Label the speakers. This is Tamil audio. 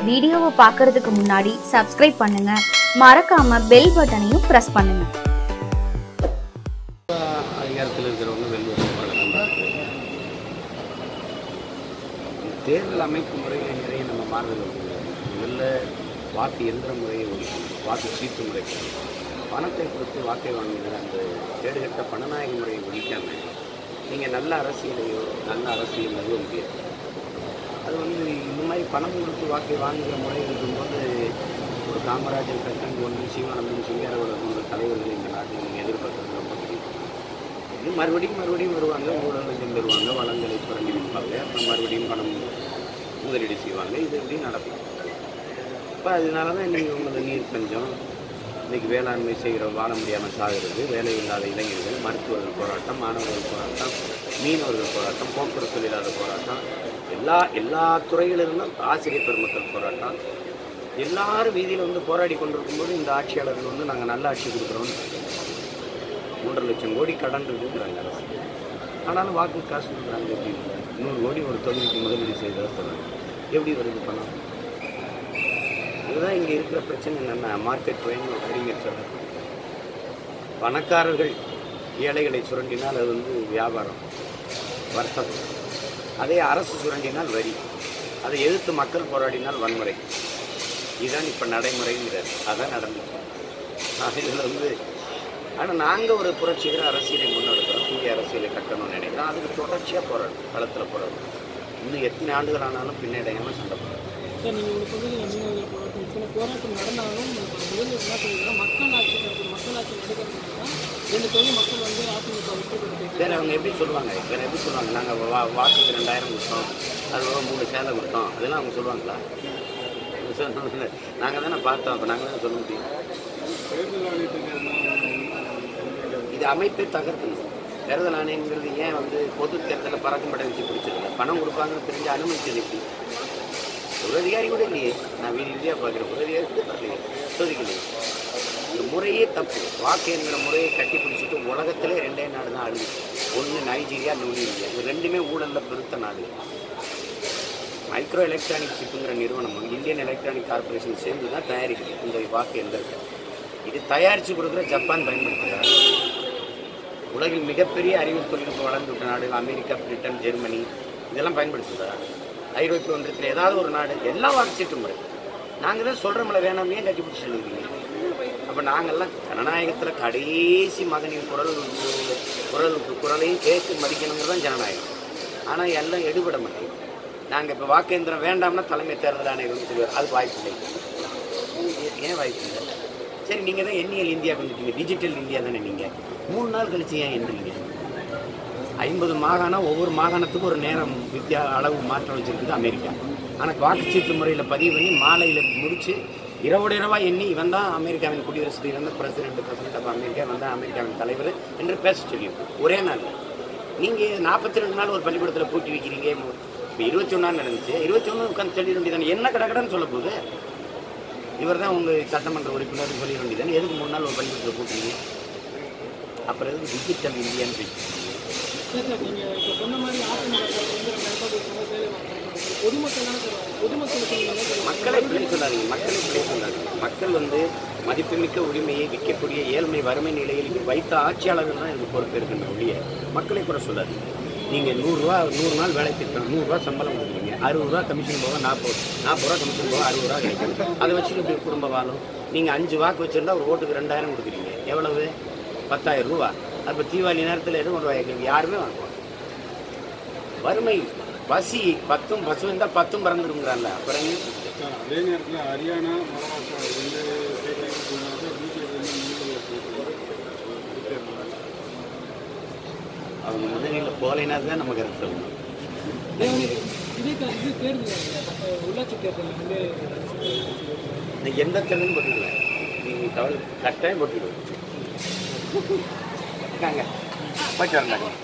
Speaker 1: வீடியோவை பார்க்கறதுக்கு முன்னாடி சப்ஸ்கிரைப் பண்ணுங்க மறக்காம பெல் பட்டனையும் பிரஸ் பண்ணுங்க
Speaker 2: அதிகாரத்தில் இருக்கிறவங்க வெல்வது வழக்கம் இருக்குது தேர்தல் அமைப்பு முறையில் நிறைய நம்ம மாறுதல் இருக்குது முதல்ல வாக்கு எந்திர முறையை ஒழிக்கணும் வாக்கு சீட்டு முறை பணத்தை கொடுத்து வாக்கை வாங்குகிற அந்த கேடுகட்ட பணநாயக முறையை ஒழிக்காமல் நீங்கள் நல்ல அரசியலையோ நல்ல அரசியல் நிறுவ முடியாது அது வந்து இந்த மாதிரி பணம் கொடுத்து வாக்கை வாங்குகிற முறை இருக்கும்போது ஒரு காமராஜர் கட்டன் ஒன்று சிவானந்தன் சிங்காரவோட போன்ற தலைவர்களை இந்த நாட்டில் நீங்கள் எதிர்பார்க்கறது ரொம்ப பெரிய இது மறுபடியும் மறுபடியும் வருவாங்க ஊழல் லஞ்சம் பெறுவாங்க வளங்களை சுரண்டி விற்பாங்க அப்புறம் மறுபடியும் பணம் முதலீடு செய்வாங்க இது எப்படி நடக்கும் இப்போ அதனால தான் இன்றைக்கி உங்களுக்கு நீர் பஞ்சம் இன்றைக்கி வேளாண்மை செய்கிற வாழ முடியாமல் சாகிறது வேலை இல்லாத இளைஞர்கள் மருத்துவர்கள் போராட்டம் மாணவர்கள் போராட்டம் மீனவர்கள் போராட்டம் போக்குவரத்து தொழிலாளர் போராட்டம் எல்லா எல்லா துறைகளிலிருந்தும் ஆசிரியர் பெருமக்கள் போராட்டம் எல்லாரும் வீதியில் வந்து போராடி கொண்டிருக்கும்போது இந்த ஆட்சியாளர்கள் வந்து நாங்கள் நல்ல ஆட்சி கொடுக்குறோம்னு மூன்றரை லட்சம் கோடி கடன் இருக்குங்கிறாங்க அரசு ஆனாலும் வாக்கு காசு கொடுக்குறாங்க எப்படி இல்லை நூறு கோடி ஒரு தொழிலுக்கு முதலீடு செய்ததாக சொல்கிறாங்க எப்படி வருது பணம் இதுதான் இங்கே இருக்கிற பிரச்சனை என்னென்னா மார்க்கெட் ட்ரெயின் ஒரு அறிஞர் சொல்றாரு பணக்காரர்கள் ஏழைகளை சுரண்டினால் அது வந்து வியாபாரம் வர்த்தகம் அதே அரசு சுரண்டினால் வரி அதை எதிர்த்து மக்கள் போராடினால் வன்முறை இதுதான் இப்போ நடைமுறைங்கிறார் அதான் நடந்துச்சு இதில் வந்து ஆனால் நாங்கள் ஒரு புரட்சிகர அரசியலை முன்னெடுக்கிறோம் புதிய அரசியலை கட்டணும்னு நினைக்கிறோம் அதுக்கு தொடர்ச்சியாக போராடும் களத்தில் போராடும் இன்னும் எத்தனை ஆண்டுகள் ஆனாலும் பின்னடையாமல் சண்டை போடுறோம்
Speaker 3: சார் நீங்கள் ஒரு பகுதியில் மீனவர்கள் போராட்டம் இத்தனை போராட்டம் நடந்தாலும் முதல்வர் என்ன சொல்லியிருக்காங்க மக்கள் ஆட்சி நடக்குது மக்கள் ஆட்சி நடக்கிறதுனால ரெண்டு தொழில் மக்கள் வந்து அதிமுக விட்டு கொடுத்து
Speaker 2: வேறு அவங்க எப்படி சொல்லுவாங்க வேறு எப்படி சொல்லுவாங்க நாங்கள் வா வாக்குக்கு ரெண்டாயிரம் கொடுத்தோம் அது போக மூணு சேலை கொடுத்தோம் அதெல்லாம் அவங்க சொல்லுவாங்களா நாங்கள் தானே பார்த்தோம் அப்போ நாங்கள் தானே சொல்ல முடியும் இது அமைப்பை தகர்க்கணும் தேர்தல் ஆணையங்கிறது ஏன் வந்து பொது தேர்தலில் பறக்கும் படை வச்சு பிடிச்சிருக்கல பணம் கொடுப்பாங்கன்னு தெரிஞ்சு அனுமதிச்சது எப்படி ஒரு அதிகாரி கூட இல்லையே நான் வீடு வீதியாக பார்க்குறேன் ஒரு அதிகாரி கூட பார்க்கலையே சோதிக்கலையே இந்த முறையே தப்பு வாக்கு என்கிற முறையை கட்டி பிடிச்சிட்டு உலகத்திலே ரெண்டே நாடு தான் அழுது ஒன்று நைஜீரியா இன்னொன்று இந்தியா இது ரெண்டுமே ஊழலில் பெருத்த நாடு மைக்ரோ எலக்ட்ரானிக் சிப்புங்கிற நிறுவனமும் இந்தியன் எலக்ட்ரானிக் கார்பரேஷன் சேர்ந்து தான் தயாரிக்குது இந்த வாக்கு எந்திரத்தை இது தயாரித்து கொடுக்குற ஜப்பான் பயன்படுத்துகிறார் உலகில் மிகப்பெரிய அறிவியல் தொழில்நுட்பம் வளர்ந்துவிட்ட நாடுகள் அமெரிக்கா பிரிட்டன் ஜெர்மனி இதெல்லாம் பயன்படுத்துகிறார் ஐரோப்பிய ஒன்றியத்தில் ஏதாவது ஒரு நாடு எல்லாம் வாக்குச்சீட்டு முறை நாங்கள் தான் சொல்கிறோம்ல வேணாமே கட்டி பிடிச்சி எழுதுறீங்க அப்போ நாங்கள்லாம் ஜனநாயகத்தில் கடைசி மகனின் குரல் குரல் குரலையும் கேட்டு மதிக்கணுங்கிறது தான் ஜனநாயகம் ஆனால் எல்லாம் எடுபட மாட்டேங்குது நாங்கள் இப்போ வாக்கேந்திரம் வேண்டாம்னா தலைமை தேர்தல் ஆணையர் சொல்லுவார் அது வாய்ப்பு இல்லை ஏ- ஏன் வாய்ப்பு இல்லை சரி நீங்கள் தான் எண்ணியல் இந்தியா வந்துட்டீங்க டிஜிட்டல் இந்தியா தானே நீங்கள் மூணு நாள் கழிச்சு ஏன் எண்ணுறீங்க ஐம்பது மாகாணம் ஒவ்வொரு மாகாணத்துக்கும் ஒரு நேரம் வித்தியா அளவு மாற்றம் வச்சிருக்குது அமெரிக்கா ஆனால் வாக்குச்சீட்டு முறையில் பதிவு பண்ணி மாலையில் முடித்து இரவோட இரவா எண்ணி இவன் தான் அமெரிக்காவின் குடியரசு தலைவர் வந்து பிரசிடென்ட் பிரசிடென்ட் ஆஃப் அமெரிக்கா இவன் தான் அமெரிக்காவின் தலைவர் என்று பேச சொல்லியும் ஒரே நாள் நீங்கள் நாற்பத்தி ரெண்டு நாள் ஒரு பள்ளிக்கூடத்தில் பூட்டி வைக்கிறீங்க இப்போ இருபத்தி ஒன்றா நடந்துச்சு இருபத்தி ஒன்று உட்காந்து சொல்லிட வேண்டியதானே என்ன கடகடன்னு சொல்ல போகுது இவர் தான் உங்கள் சட்டமன்ற உறுப்பினர் சொல்லிட வேண்டியதானே எதுக்கு மூணு நாள் ஒரு பள்ளிக்கூடத்தில் கூட்டுறீங்க அப்புறம் எதுக்கு டிஜிட்டல் இந்தியான்னு பேசிட்டு
Speaker 3: சார் சார் நீங்கள் இப்போ சொன்ன மாதிரி அதிமுக வந்து ரெண்டாயிரம் ரூபாய் கொடுக்குறாங்க வேலை வாங்குறாங்க பொதுமக்கள் தானே சார் பொதுமக்களுக்கு நீங்கள் என்ன சொல்லுவாங்க
Speaker 2: மக்களை பிழை சொல்லாதீங்க மக்களை பிழை சொல்லாதீங்க மக்கள் வந்து மதிப்புமிக்க உரிமையை விற்கக்கூடிய ஏழ்மை வறுமை நிலையில் வைத்த ஆட்சியாளர்கள் தான் இதுக்கு பொறுப்பு இருக்கின்ற ஒழிய மக்களை குறை சொல்லாதீங்க நீங்கள் நூறுரூவா நூறு நாள் வேலை திட்டம் நூறுரூவா சம்பளம் கொடுக்குறீங்க அறுபது ரூபா கமிஷன் போக நாற்பது நாற்பது ரூபா கமிஷன் போக அறுபது ரூபா கிடைக்கும் அதை வச்சுட்டு இப்படி குடும்ப வாழும் நீங்கள் அஞ்சு வாக்கு வச்சுருந்தா ஒரு ஓட்டுக்கு ரெண்டாயிரம் கொடுக்குறீங்க எவ்வளவு பத்தாயிரம் ரூபா அப்போ தீபாவளி நேரத்தில் எதுவும் ஒரு எங்களுக்கு யாருமே வாங்குவாங்க வறுமை பசி பத்தும் பசு இருந்தால் பத்தும் பறந்துருங்கிறான்ல அப்புறம் என்ன?
Speaker 4: சார், அதே நேரத்தில் ஹரியானா மகாராஷ்டிரா ரெண்டு ஸ்டேட்லையும் சொன்னாங்க பிஜேபி வந்து முன்னிலை
Speaker 2: அவங்க முதலில் போகலைனா தான் நம்ம கருத்து சொல்லணும்
Speaker 3: இதே க- இது தேர்தல் அஹ், உள்ளாட்சி தேர்தல் வந்து
Speaker 2: இன்னைக்கு எந்த தேர்தலும் போட்டுக்கல நீங்கள் கவலை கட்டாயம் போட்டுக்கிடுவோம் இருக்காங்க போயிட்டு வரேன்